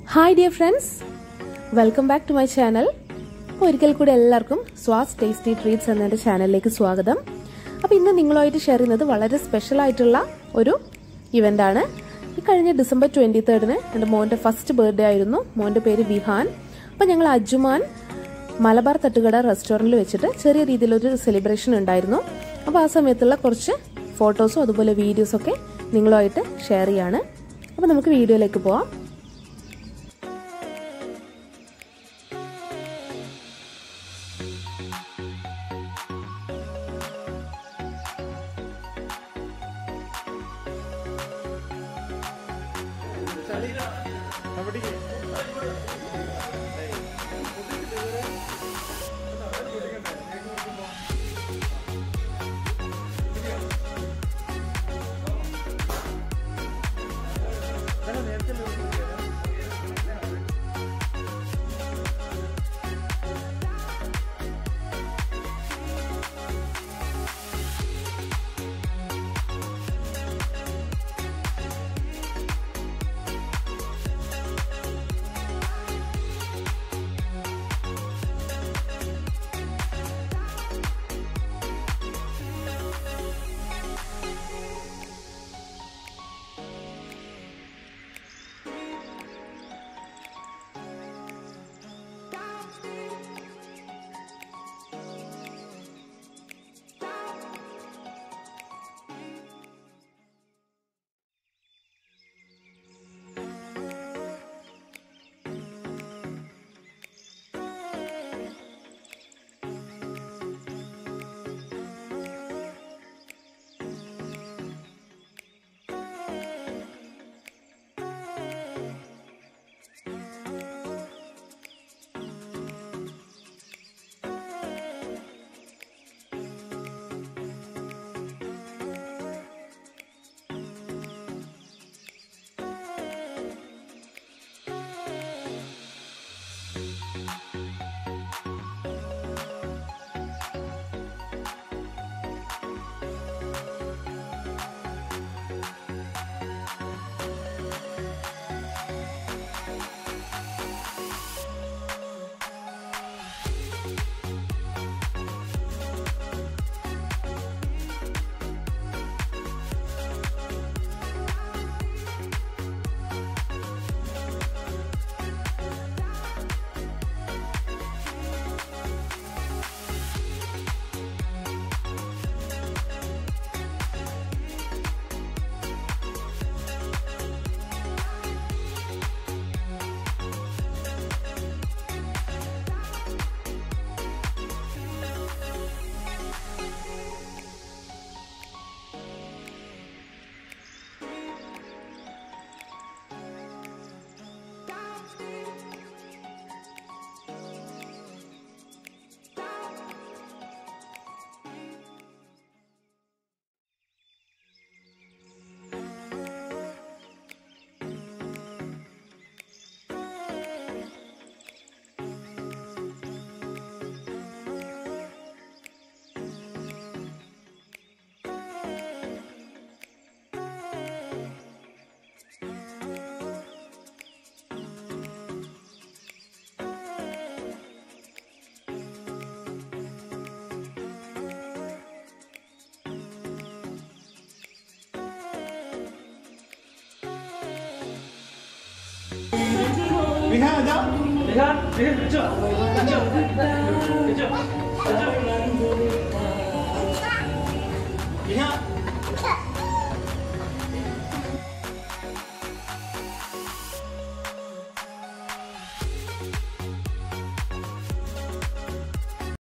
hi dear friends welcome back to my channel അപ്പോൾ ഒരിക്കൽ കൂടി എല്ലാവർക്കും സ്വാസ് ടേസ്റ്റി ട്രീറ്റ്സ് എന്ന എൻ്റെ ചാനലിലേക്ക് സ്വാഗതം അപ്പോൾ ഇന്ന് നിങ്ങളുമായിട്ട് ഷെയർ ചെയ്യുന്നത് വളരെ സ്പെഷ്യൽ ആയിട്ടുള്ള ഒരു ഇവൻ്റ് ആണ് ഈ കഴിഞ്ഞ ഡിസംബർ ട്വൻറ്റി തേർഡിന് എൻ്റെ മോൻ്റെ ഫസ്റ്റ് ബർത്ത്ഡേ ആയിരുന്നു മോൻ്റെ പേര് വിഹാൻ അപ്പോൾ ഞങ്ങൾ അജുമാൻ മലബാർ തട്ടുകട റെസ്റ്റോറൻറ്റിൽ വെച്ചിട്ട് ചെറിയ രീതിയിലൊരു സെലിബ്രേഷൻ ഉണ്ടായിരുന്നു അപ്പോൾ ആ സമയത്തുള്ള കുറച്ച് ഫോട്ടോസും അതുപോലെ വീഡിയോസൊക്കെ നിങ്ങളുമായിട്ട് ഷെയർ ചെയ്യാണ് അപ്പോൾ നമുക്ക് വീഡിയോയിലേക്ക് പോവാം 你看，家， 你看，你看，这，这，这，这。